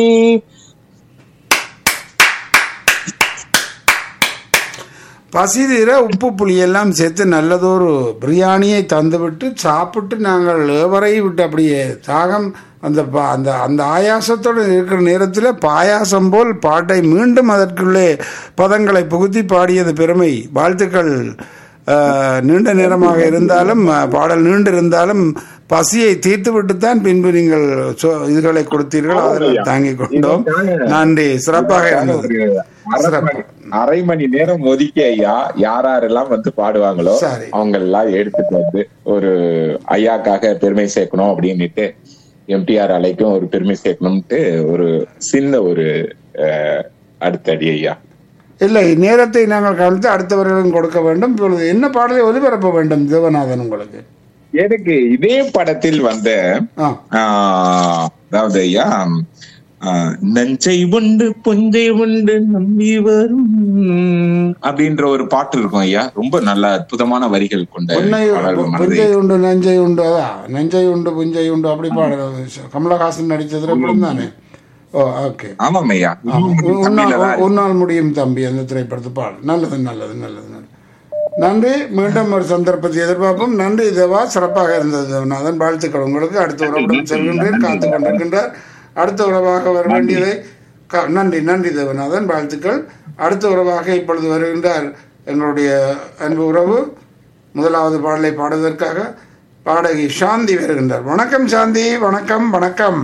பசி தீர உப்பு புளியெல்லாம் சேர்த்து நல்லதொரு பிரியாணியை தந்துவிட்டு சாப்பிட்டு நாங்கள் ஏவரை விட்டு அப்படியே தாகம் அந்த பா- அந்த அந்த ஆயாசத்தோடு இருக்கிற நேரத்தில் பாயாசம் போல் பாட்டை மீண்டும் அதற்குள்ளே பதங்களை புகுத்தி பாடியது பெருமை வாழ்த்துக்கள் அஹ், நீண்ட நேரமாக இருந்தாலும் அஹ், பாடல் நீண்டு இருந்தாலும் பசியை தீர்த்து விட்டுத்தான் பின்பு நீங்கள் சொ- இதுகளை கொடுத்தீர்கள் அதில் தாங்கிக் கொண்டோம் நன்றி சிறப்பாக இருந்தது அரை மணி- அரை மணி நேரம் ஒதுக்கி ஐயா யார் யாரெல்லாம் வந்து பாடுவாங்களோ சரி. அவங்க எல்லாம் எடுத்துட்டு வந்து ஒரு ஐயாக்காக பெருமை சேர்க்கணும் அப்படின்னுட்டு எம்டிஆர் அலைக்கும் ஒரு பெருமை சேர்க்கணும்ட்டு ஒரு சின்ன ஒரு அஹ், அடுத்தடி ஐயா இல்லை நேரத்தை நாங்கள் கவனித்து அடுத்தவர்களும் கொடுக்க வேண்டும் இப்பொழுது என்ன பாடலை ஒலிபரப்ப வேண்டும் தேவநாதன் உங்களுக்கு எனக்கு இதே படத்தில் வந்த ஆ ஆஹ், அதாவது ஐயா ஆஹ், நஞ்சை உண்டு புஞ்சை உண்டு நம்பி வரும் அப்படின்ற ஒரு பாட்டு இருக்கும் ஐயா ரொம்ப நல்ல அற்புதமான வரிகள் கொண்ட புன்னை பாடல்கள் மனதை புஞ்சை உண்டு நஞ்சை உண்டு அதான் நஞ்சை உண்டு புஞ்சை உண்டு அப்படி பாடுறது கமலஹாசன் நடித்ததுல இப்படி தானே ஓ ஓகே ஆமாம் ஐயா தமிழ்ல உன்னால் தான் உன்னால் முடியும் தம்பி அந்த திரைப்படத்தை பாடு நல்லது நல்லது நல்லது நல்லது நன்றி மீண்டும் ஒரு சந்தர்ப்பத்தை எதிர்பார்ப்போம் நன்றி தேவா சிறப்பாக இருந்தது தேவநாதன் வாழ்த்துக்கள் உங்களுக்கு அடுத்த உறவுடன் செல்கின்றேன் காத்து கொண்டிருக்கின்றார் அடுத்த உறவாக வர வேண்டியதை க- நன்றி நன்றி தேவநாதன் வாழ்த்துக்கள் அடுத்த உறவாக இப்பொழுது வருகின்றார் எங்களுடைய அன்பு உறவு முதலாவது பாடலை பாடுவதற்காக பாடகி சாந்தி வருகின்றார் வணக்கம் சாந்தி வணக்கம் வணக்கம்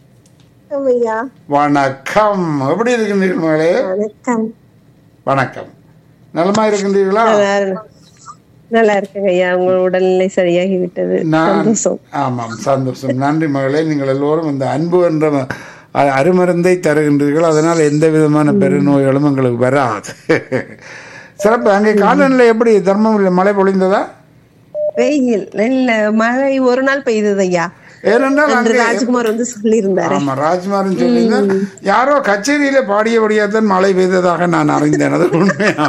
ஐயா வணக்கம் எப்படி இருக்கின்றீர்கள் மகளே வணக்கம் வணக்கம் நலமா இருக்கின்றீர்களா நல்லா- நல்லா இருக்குங்க ஐயா உங்க உடல்நிலை சரியாகி விட்டது நான் சந்தோஷம் ஆமாம் சந்தோஷம் நன்றி மகளே நீங்கள் எல்லோரும் இந்த அன்பு என்ற அ- அருமருந்தை தருகின்றீர்கள் அதனால் எந்த விதமான பெருநோய்களும் எங்களுக்கு வராது சிறப்பு அங்கே காலநிலை எப்படி தர்மபுரி மழை பொழிந்ததா வெயில் இல்ல மழை ஒரு நாள் பெய்தது ஐயா ஏனென்றால் அன்று அங்கே ராஜ்குமார் வந்து சொல்லியிருந்தாரு ஆமா ராஜ்குமாரன் சொல்லியிருந்தார் யாரோ கச்சேரியில பாடியபடியாத்தான் மழை பெய்ததாக நான் அறிந்தேன் அது உண்மையா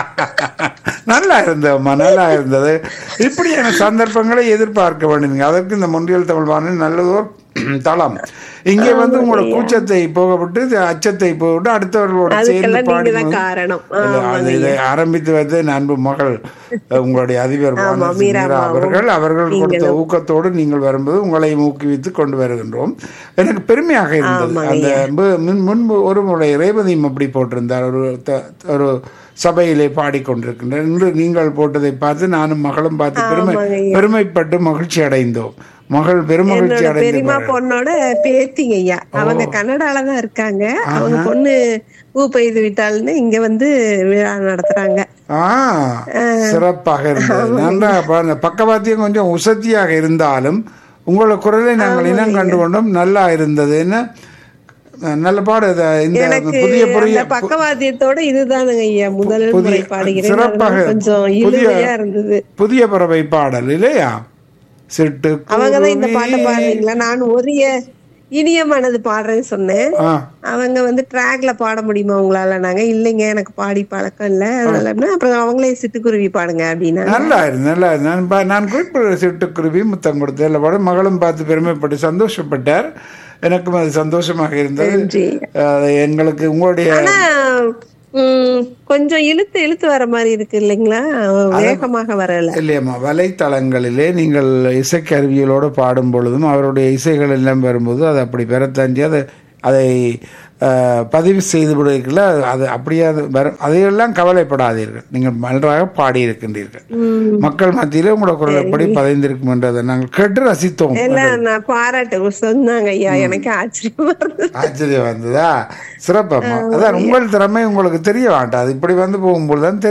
நல்லா இருந்ததும்மா நல்லா இருந்தது இப்படியான சந்தர்ப்பங்களை எதிர்பார்க்க வேண்டும் அதற்கு இந்த முன்றியல் தமிழ் வானொலி நல்லதோர் தளம் இங்கே வந்து உங்களோட கூச்சத்தை போகவிட்டு இது அச்சத்தை போகவிட்டு அடுத்தவர்களோட சேர்ந்து அதுக்கெல்லாம் நீங்க பாடி தான் காரணம் இல்ல, அது இதை ஆரம்பித்து வந்து என் அன்பு மகள் உங்களுடைய அதிபர் ஆமா, வானதி மீரா மீரா அம்மாவும் அவர்கள் அவர்கள் கொடுத்த நீங்களும். ஊக்கத்தோடு நீங்கள் வரும்போது உங்களை ஊக்குவித்து கொண்டு வருகின்றோம் எனக்கு பெருமையாக இருந்தது ஆமாங்க அந்த மு- முன்- முன்பு ஒரு முறை ரேவதியும் அப்படி போட்டிருந்தார் ஒரு த- ஒரு சபையிலே பாடிக்கொண்டிருக்கின்றார் இன்று நீங்கள் போட்டதை பார்த்து நானும் மகளும் பார்த்து பெருமை ஆமாங்க ஐயா. பெருமைப்பட்டு மகிழ்ச்சி அடைந்தோம் மகள் பெருமகிழ்ச்சி என்னோட பெரியமா அடைந்து பொண்ணோட பேத்திங்க ஐயா அவங்க கனடால தான் இருக்காங்க அவங்க பொண்ணு பூ பெய்து விட்டாள்னு இங்க வந்து விழா நடத்துறாங்க ஆ சிறப்பாக இருந்தது நன்றாக பாருங்க பக்கவாத்தியம் கொஞ்சம் உசத்தியாக இருந்தாலும் உங்களோட குரலை நாங்கள் இனம் கண்டு கொண்டோம் நல்லா இருந்தது என்ன நல்ல பாடு இது, இந்த எனக்கு புதிய புதிய அந்த பக்கவாத்தியத்தோட இதுதானுங்க ஐயா முதல் புதிய- முறை பாடுகிறேன் சிறப்பாக அதனால கொஞ்சம் புதிய- இழுவையா இருந்தது புதிய பறவை பாடல் இல்லையா சிட்டு அவங்கதான் இந்த பாட்டை பாடுறீங்களா நான் ஒரிய இனிய மனது பாடுறேன்னு சொன்னேன் ஆ அவங்க வந்து ட்ராக்ல பாட முடியுமா உங்களால நாங்க இல்லைங்க எனக்கு பாடி பழக்கம் இல்ல அதனால அப்புறம் அவங்களே சிட்டுக்குருவி பாடுங்க அப்படின்னா நல்லா இருந்து நல்லா இருந்து நான் பா- நான் குறிப்பிட்ட சிட்டுக்குருவி முத்தம் கொடுத்தேன் இல்லை பாடு மகளும் பார்த்து பெருமைப்பட்டு சந்தோஷப்பட்டார் எனக்கும் அது சந்தோஷமாக இருந்தது நன்றி. அது எங்களுக்கு உங்களுடைய ஆனா உம், கொஞ்சம் இழுத்து இழுத்து வர மாதிரி இருக்கு இல்லைங்களா வேகமாக வரல இல்லையம்மா வலைத்தளங்களிலே நீங்கள் இசைக்கருவிகளோடு பாடும் பொழுதும் அவருடைய இசைகள் எல்லாம் வரும்போது அது அப்படி பெறத்தாண்டி அதை அதை அஹ், பதிவு செய்து விடுவீர்கள அது அப்படியே அது வர அதையெல்லாம் கவலைப்படாதீர்கள் நீங்கள் நன்றாக பாடியிருக்கின்றீர்கள் மக்கள் மத்தியிலே உங்களோட குரல் எப்படி பதிந்திருக்கும் என்றதை நாங்கள் கேட்டு ரசித்தோம் எல்லாம் நான் பாராட்டு சொன்னாங்க ஐயா எனக்கு ஆச்சரியமா இருந்தது ஆச்சரியம் வந்ததா சிறப்பம்மா அதான் உங்கள் திறமை உங்களுக்கு தெரிய வேண்டாம் அது இப்படி வந்து போகும்போது தான்